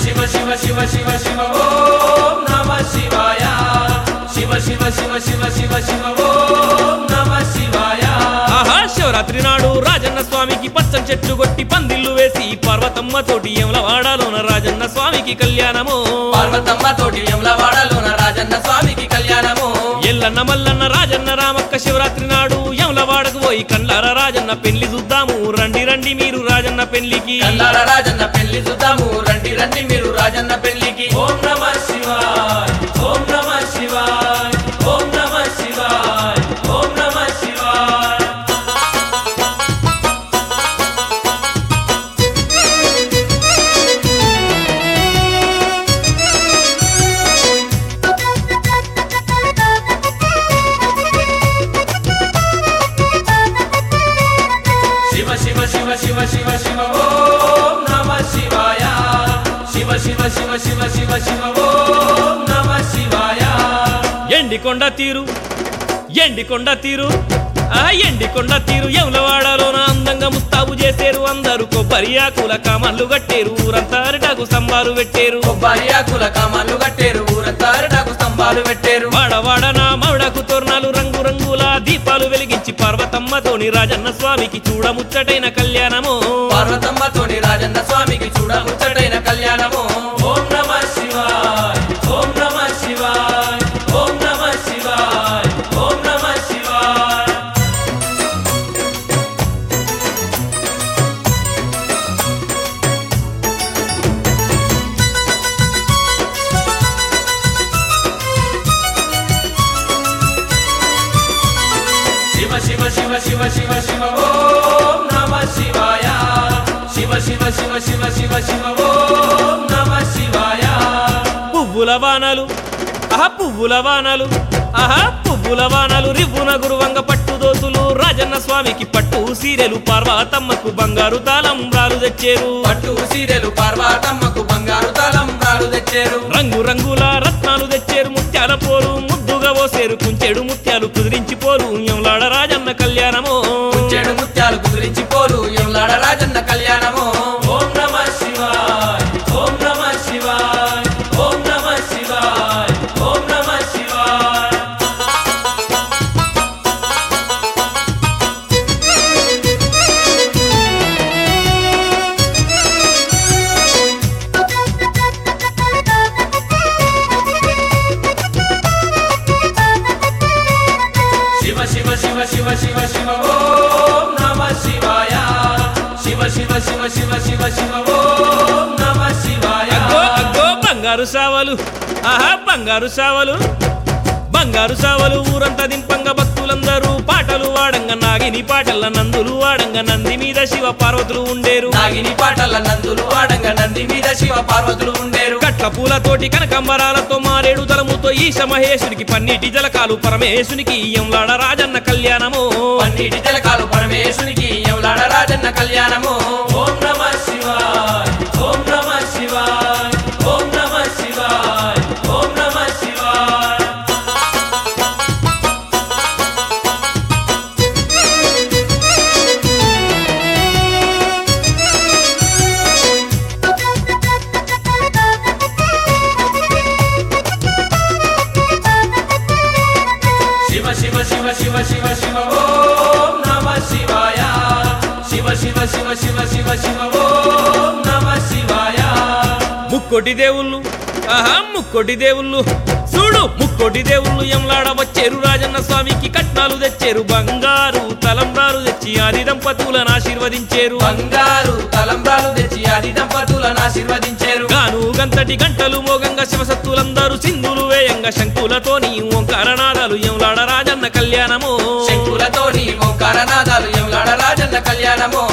శివ శివ శివ శివ శివ ఓం నమ శివాయ శివ శివ శివ శివ శివ శివ ఓం నమ శివాయ ఆహా శివరాత్రి నాడు రాజన్న స్వామికి పచ్చని చెట్లు కొట్టి పందిళ్ళు వేసి పార్వతమ్మ తోటి ఏమల వాడాలోన రాజన్న స్వామికి కళ్యాణము పార్వతమ్మ తోటి యమలవాడలోన రాజన్న స్వామికి కళ్యాణము ఎల్లన్న మల్లన్న రాజన్న రామక్క శివరాత్రి నాడు యమల వాడకు పోయి కండ్లార రాజన్న పెళ్లి చూద్దాము రండి రండి మీరు రాజన్న పెళ్లికి కల్లార రాజన్న పెళ్లి చూద్దాము రండి రండి మీరు రాజన్న పెళ్లికి ఓం నమ శివాయ ఓం నమ శివాయ ఓం నమ శివాయ ఓం నమ శివాయ శివ శివ శివ శివ శివ శివ ఓం నమ శివాయ శివ శివ శివ శివ శివ శివ ఓం నమ శివాయ ఎండి కొండ తీరు ఎండి కొండ తీరు ఆ ఎండి కొండ తీరు ఎవలవాడలోన అందంగా ముస్తాబు చేసేరు అందరూ కొబ్బరి ఆకుల కామన్లు కట్టేరు ఊరంతా అరిటాకు సంబారు పెట్టేరు కొబ్బరి ఆకుల కామాలు కట్టేరు ఊరంతా అరిటాకు స్తంభాలు పెట్టేరు వాడవాడ నా మౌడకు తోరణాలు రంగు రంగుల దీపాలు వెలిగించి పార్వతమ్మతోని రాజన్న స్వామికి చూడముచ్చటైన కళ్యాణము పార్వతమ్మతోని రాజన్న స్వామికి చూడ ముచ్చటైన కళ్యాణము ఓం నమ శివాయ ఓం నమ శివాయ ఓం నమ శివాయ ఓం నమ శివాయ శివ శివ శివ శివ శివ శివ ఓం నమ శివాయ శివ శివ శివ శివ శివ శివ ఓం నమ శివాయ పువ్వుల వానలు ఆహా పువ్వుల వానలు ఆహా పువ్వుల వానలు రివ్వున గురువంగ పట్టు దోతులు రాజన్న స్వామికి పట్టు సీరెలు పార్వతమ్మకు బంగారు తాళంబ్రాలు తెచ్చేరు పట్టు సీరెలు పార్వతమ్మకు బంగారు తలంబ్రాలు తెచ్చారు రంగు రంగుల రత్నాలు తెచ్చేరు ముత్యాల పోరు ముద్దుగా పోసేరు కుంచెడు ముత్యాలు కుదిరించి పోరు ఎంలాడ రాజన్న కళ్యాణము చెడు ముత్యాలు కుదిరించి పోలు ఎంలాడ రాజన్న కళ్యాణము ఓం నమ శివాయ ఓం నమ శివాయ ఓం నమ శివాయ ఓం నమ శివాయ శివ శివ శివ శివ శివ శివ ఓం నమ శివాయ శివ శివ శివ శివ శివ శివ ఓం నమ శివాయ అగ్గో అగ్గో బంగారు సావలు ఆహా బంగారు సావలు బంగారు సావలు ఊరంతా దింపంగా భక్తులందరూ పాటలు వాడంగా నాగిని పాటల నందులు వాడంగా నంది మీద శివ పార్వతులు ఉండేరు నాగిని పాటల నందులు వాడంగా నంది మీద శివ పార్వతులు ఉండేరు కట్ల పూలతోటి కనకంబరాలతో మారేడు తలముతో ఈశ మహేశునికి పన్నీటి జలకాలు పరమేశునికి ఎంలాడ రాజన్న కళ్యాణము పన్నీటి జలకాలు పరమేశునికి ఎవలాడ రాజన్న కళ్యాణము ఓం నమ శివాయ ఓం నమ శివాయ ఓం నమ శివాయ ఓం నమ శివాయ శివ శివ శివ శివ శివ శివ ఓం నమ శివాయ శివ శివ శివ శివ శివ శివ ఓం నమ శివాయ ముక్కోటి దేవుళ్ళు ఆహా ముక్కోటి దేవుళ్ళు చూడు ముక్కోటి దేవుళ్ళు ఎంలాడ వచ్చేరు రాజన్న స్వామికి కట్నాలు తెచ్చేరు బంగారు తలంబ్రాలు తెచ్చి ఆది దంపతులను ఆశీర్వదించేరు బంగారు తలంబ్రాలు తెచ్చి ఆది దంపతులను ఆశీర్వదించారు గాను గంతటి గంటలు మోగంగా శివసత్తులందరూ సింధులు వేయంగా శంకులతోని ఓంకారనాదాలు ఎంలాడ రాజన్న కళ్యాణము శంకులతోని ఓంకారనాదాలు ఎవలాడ రాజన్న కళ్యాణము